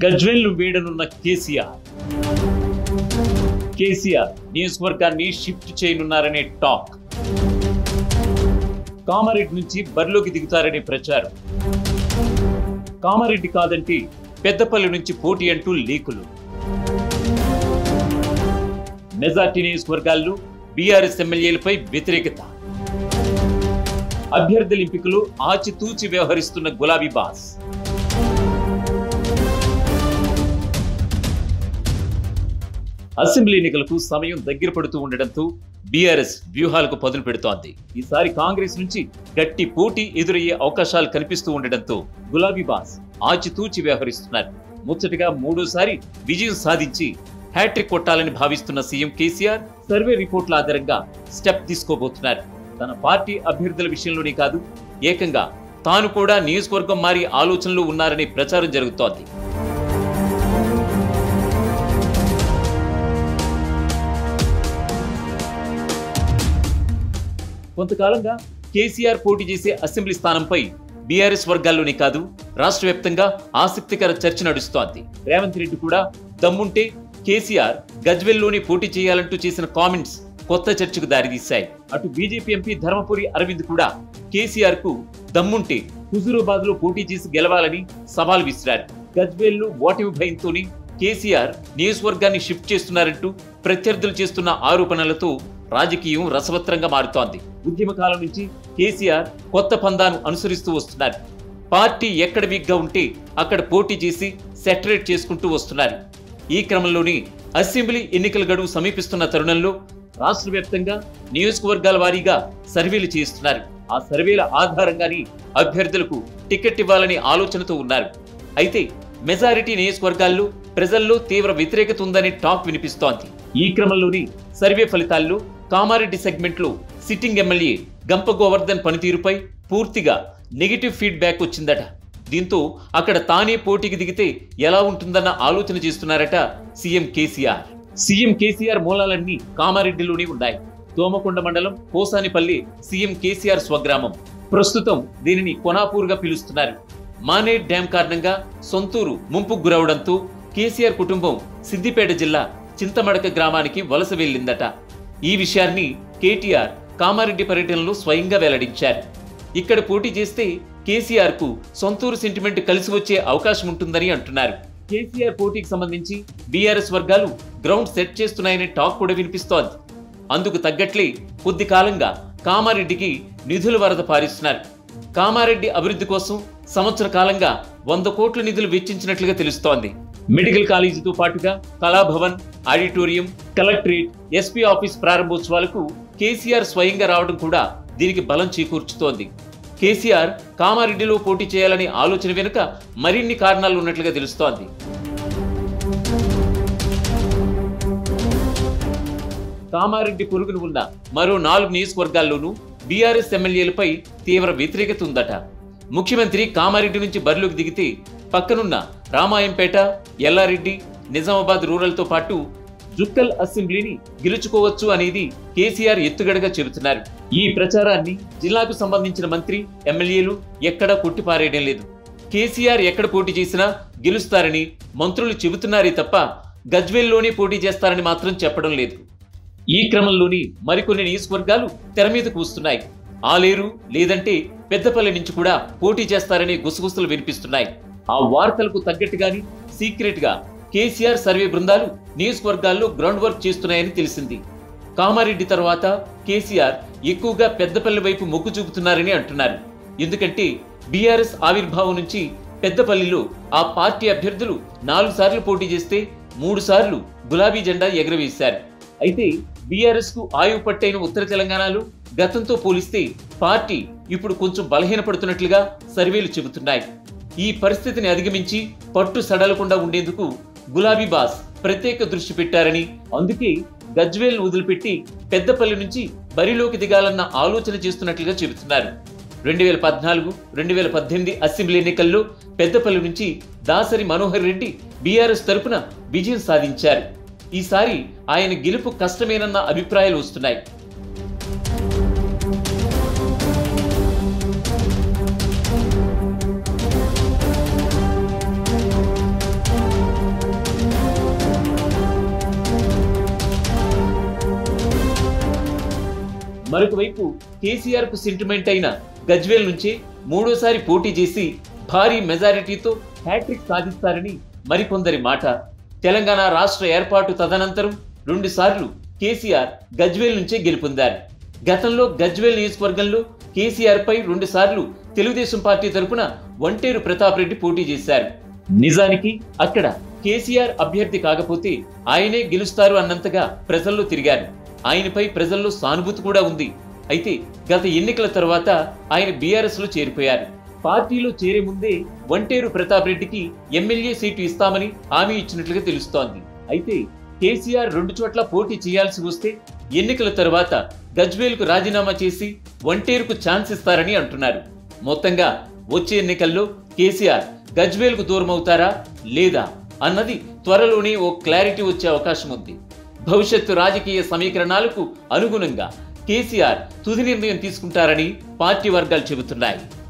గజ్వెల్ వీడనున్న కేసీఆర్ కేసీఆర్ నియోజకవర్గాన్ని shift చేయనున్నారనే talk Kamareddy నుంచి బరిలోకి దిగుతారనే ప్రచారం కామారెడ్డి కాదంటే పెద్దపల్లి నుంచి పోటీ అంటూ లీకులు మెజార్టీ నియోజకవర్గాల్లో బీఆర్ఎస్ ఎమ్మెల్యేలపై వ్యతిరేకత అభ్యర్థుల ఎంపికలు ఆచితూచి వ్యవహరిస్తున్న గులాబీ బాస్ అసెంబ్లీ ఎన్నికలకు సమయం దగ్గర పడుతూ ఉండడంతో బీఆర్ఎస్ వ్యూహాలకు పదులు పెడుతోంది ఈసారి కాంగ్రెస్ నుంచి గట్టి పోటీ ఎదురయ్యే అవకాశాలు కనిపిస్తూ ఉండడంతో గులాబీ బాస్ ఆచితూచి వ్యవహరిస్తున్నారు ముచ్చటగా మూడోసారి విజయం సాధించి హ్యాట్రిక్ కొట్టాలని భావిస్తున్న సీఎం కేసీఆర్ సర్వే రిపోర్ట్ల ఆధారంగా స్టెప్ తీసుకోబోతున్నారు తన పార్టీ అభ్యర్థుల విషయంలోనే కాదు ఏకంగా తాను కూడా నియోజకవర్గం మారి ఆలోచనలు ఉన్నారనే ప్రచారం జరుగుతోంది కొంతకాలంగా కేసీఆర్ పోటీ చేసే అసెంబ్లీ స్థానంపై బీఆర్ఎస్ వర్గాల్లోనే కాదు రాష్ట్ర వ్యాప్తంగా ఆసక్తికర చర్చ నడుస్తోంది రేవంత్ రెడ్డి కూడా దమ్ముంటే కేసీఆర్ గజ్వెల్లోనే పోటీ చేయాలంటూ చేసిన కామెంట్స్ కొత్త చర్చకు దారితీశాయి అటు బీజేపీ ఎంపీ ధర్మపురి అరవింద్ కూడా కేసీఆర్ కు దమ్ముంటే హుజూరాబాద్ లో పోటీ చేసి గెలవాలని సవాల్ విసిరారు గజ్వేల్లో ఓటమి భయంతోనే కేసీఆర్ నియోజకవర్గాన్ని షిఫ్ట్ చేస్తున్నారంటూ ప్రత్యర్థులు చేస్తున్న ఆరోపణలతో రాజకీయం రసవత్రంగా మారుతోంది ఉద్యమకాలం నుంచి కేసీఆర్ కొత్త పందాను అనుసరిస్తూ వస్తున్నారు పార్టీ ఎక్కడ వీక్గా ఉంటే అక్కడ పోటీ చేసి సెటరేట్ చేసుకుంటూ వస్తున్నారు ఈ క్రమంలోనే అసెంబ్లీ ఎన్నికల గడువు సమీపిస్తున్న తరుణంలో రాష్ట్ర వ్యాప్తంగా నియోజకవర్గాల వారీగా సర్వేలు చేస్తున్నారు ఆ సర్వేల ఆధారంగానే అభ్యర్థులకు టికెట్ ఇవ్వాలని ఆలోచనతో ఉన్నారు అయితే మెజారిటీ నియోజకవర్గాల్లో ప్రజల్లో తీవ్ర వ్యతిరేకత ఉందనే టాక్ వినిపిస్తోంది ఈ క్రమంలోనే సర్వే ఫలితాల్లో కామారెడ్డి సెగ్మెంట్లో సిట్టింగ్ ఎమ్మెల్యే గంప గోవర్ధన్ పనితీరుపై పూర్తిగా నెగిటివ్ ఫీడ్బ్యాక్ వచ్చిందట దీంతో అక్కడ తానే పోటీకి దిగితే ఎలా ఉంటుందన్న ఆలోచన చేస్తున్నారట సీఎం కేసీఆర్ సీఎం కేసీఆర్ మూలాలన్నీ కామారెడ్డిలోనే ఉన్నాయి దోమకొండ మండలం కోసానిపల్లి సీఎం కేసీఆర్ స్వగ్రామం ప్రస్తుతం దీనిని కొనాపూర్గా పిలుస్తున్నారు మానే డ్యాం కారణంగా సొంతూరు ముంపుకు గురవడంతో కేసీఆర్ కుటుంబం సిద్దిపేట జిల్లా చింతమడక గ్రామానికి వలస వెళ్ళిందట ఈ విషయాన్ని కేటీఆర్ కామారెడ్డి పర్యటనలో స్వయంగా వెల్లడించారు ఇక్కడ పోటీ చేస్తే కేసీఆర్ కు సొంతూరు సెంటిమెంట్ కలిసి వచ్చే అవకాశం ఉంటుందని అంటున్నారు కేసీఆర్ పోటీకి సంబంధించి బీఆర్ఎస్ వర్గాలు గ్రౌండ్ సెట్ చేస్తున్నాయనే టాక్ కూడా వినిపిస్తోంది అందుకు తగ్గట్లే కొద్ది కాలంగా కామారెడ్డికి నిధుల వరద పారిస్తున్నారు కామారెడ్డి అభివృద్ధి కోసం సంవత్సర కాలంగా వంద కోట్ల నిధులు వెచ్చించినట్లుగా తెలుస్తోంది మెడికల్ కాలేజీతో పాటుగా Kalabhavan auditorium collectorate SP office ప్రారంభోత్సవాలకు కేసీఆర్ స్వయంగా రావడం కూడా దీనికి బలం చేకూర్చుతోంది కేసీఆర్ కామారెడ్డిలో పోటీ చేయాలనే ఆలోచన వెనుక మరిన్ని కారణాలు ఉన్నట్లుగా తెలుస్తోంది కామారెడ్డి పొరుగున ఉన్న మరో నాలుగు నియోజకవర్గాల్లోనూ బీఆర్ఎస్ ఎమ్మెల్యేలపై తీవ్ర వ్యతిరేకత ఉందట ముఖ్యమంత్రి కామారెడ్డి నుంచి బరిలోకి దిగితే పక్కనున్న రామాయంపేట ఎల్లారెడ్డి నిజామాబాద్ రూరల్తో పాటు జుక్కల్ అసెంబ్లీని గెలుచుకోవచ్చు అనేది కేసీఆర్ ఎత్తుగడగా చెబుతున్నారు ఈ ప్రచారాన్ని జిల్లాకు సంబంధించిన మంత్రి ఎమ్మెల్యేలు ఎక్కడా కొట్టిపారేయడం లేదు కేసీఆర్ ఎక్కడ పోటీ చేసినా గెలుస్తారని మంత్రులు చెబుతున్నారే తప్ప గజ్వేల్లోనే పోటీ చేస్తారని మాత్రం చెప్పడం లేదు ఈ క్రమంలోని మరికొన్ని నియోజకవర్గాలు తెర మీదకు వస్తున్నాయి ఆలేరు లేదంటే పెద్దపల్లి నుంచి కూడా పోటీ చేస్తారని గుసగుసలు వినిపిస్తున్నాయి ఆ వార్తలకు తగ్గట్టుగాని సీక్రెట్ గా కేసీఆర్ సర్వే బృందాలు నియోజకవర్గాల్లో గ్రౌండ్ వర్క్ చేస్తున్నాయని తెలిసింది కామారెడ్డి తర్వాత కేసీఆర్ ఎక్కువగా పెద్దపల్లి వైపు మొగ్గు చూపుతున్నారని అంటున్నారు ఎందుకంటే బీఆర్ఎస్ ఆవిర్భావం నుంచి పెద్దపల్లిలో ఆ పార్టీ అభ్యర్థులు నాలుగు సార్లు పోటీ చేస్తే మూడు సార్లు గులాబీ జెండా ఎగరవేశారు అయితే బీఆర్ఎస్ కు ఆయువు పట్టైన ఉత్తర తెలంగాణలో గతంతో పోలిస్తే పార్టీ ఇప్పుడు కొంచెం బలహీనపడుతున్నట్లుగా సర్వేలు చెబుతున్నాయి ఈ పరిస్థితిని అధిగమించి పట్టు సడలకుండా ఉండేందుకు గులాబీ బాస్ ప్రత్యేక దృష్టి పెట్టారని అందుకే గజ్వేల్ వదిలిపెట్టి పెద్దపల్లి నుంచి బరిలోకి దిగాలన్న ఆలోచన చేస్తున్నట్లుగా చెబుతున్నారు రెండు వేల పద్నాలుగు రెండు వేల పద్దెనిమిది అసెంబ్లీ ఎన్నికల్లో పెద్దపల్లి నుంచి దాసరి మనోహర్ రెడ్డి బీఆర్ఎస్ తరపున విజయం సాధించారు ఈసారి ఆయన గెలుపు కష్టమేనన్న అభిప్రాయాలు వస్తున్నాయి మరొక వైపు కేసీఆర్ కు సెంటిమెంట్ అయిన గజ్వేల్ నుంచే మూడోసారి పోటీ చేసి భారీ మెజారిటీతో హ్యాట్రిక్ సాధిస్తారని మరికొందరి మాట తెలంగాణ రాష్ట్ర ఏర్పాటు తదనంతరం రెండుసార్లు కేసీఆర్ గజ్వేల్ నుంచే గెలుపొందారు గతంలో గజ్వేల్ నియోజకవర్గంలో కేసీఆర్ పై రెండుసార్లు తెలుగుదేశం పార్టీ తరపున వంటేరు ప్రతాప్ రెడ్డి పోటీ చేశారు నిజానికి అక్కడ కేసీఆర్ అభ్యర్థి కాకపోతే ఆయనే గెలుస్తారు అన్నంతగా ప్రజల్లో తిరిగారు ఆయనపై ప్రజల్లో సానుభూతి కూడా ఉంది అయితే గత ఎన్నికల తర్వాత ఆయన బీఆర్ఎస్ లో చేరిపోయారు పార్టీలో చేరే ముందే వంటేరు ప్రతాప్ రెడ్డికి ఎమ్మెల్యే సీటు ఇస్తామని హామీ ఇచ్చినట్లుగా తెలుస్తోంది అయితే కేసీఆర్ రెండు చోట్ల పోటీ చేయాల్సి వస్తే ఎన్నికల తర్వాత గజ్వేల్కు రాజీనామా చేసి వంటేరుకు ఛాన్స్ ఇస్తారని అంటున్నారు మొత్తంగా వచ్చే ఎన్నికల్లో కేసీఆర్ గజ్వేల్కు దూరం అవుతారా లేదా అన్నది త్వరలోనే ఓ క్లారిటీ వచ్చే అవకాశం ఉంది భవిష్యత్తు రాజకీయ సమీకరణాలకు అనుగుణంగా కేసీఆర్ తుది నిర్ణయం తీసుకుంటారని పార్టీ వర్గాలు చెబుతున్నాయి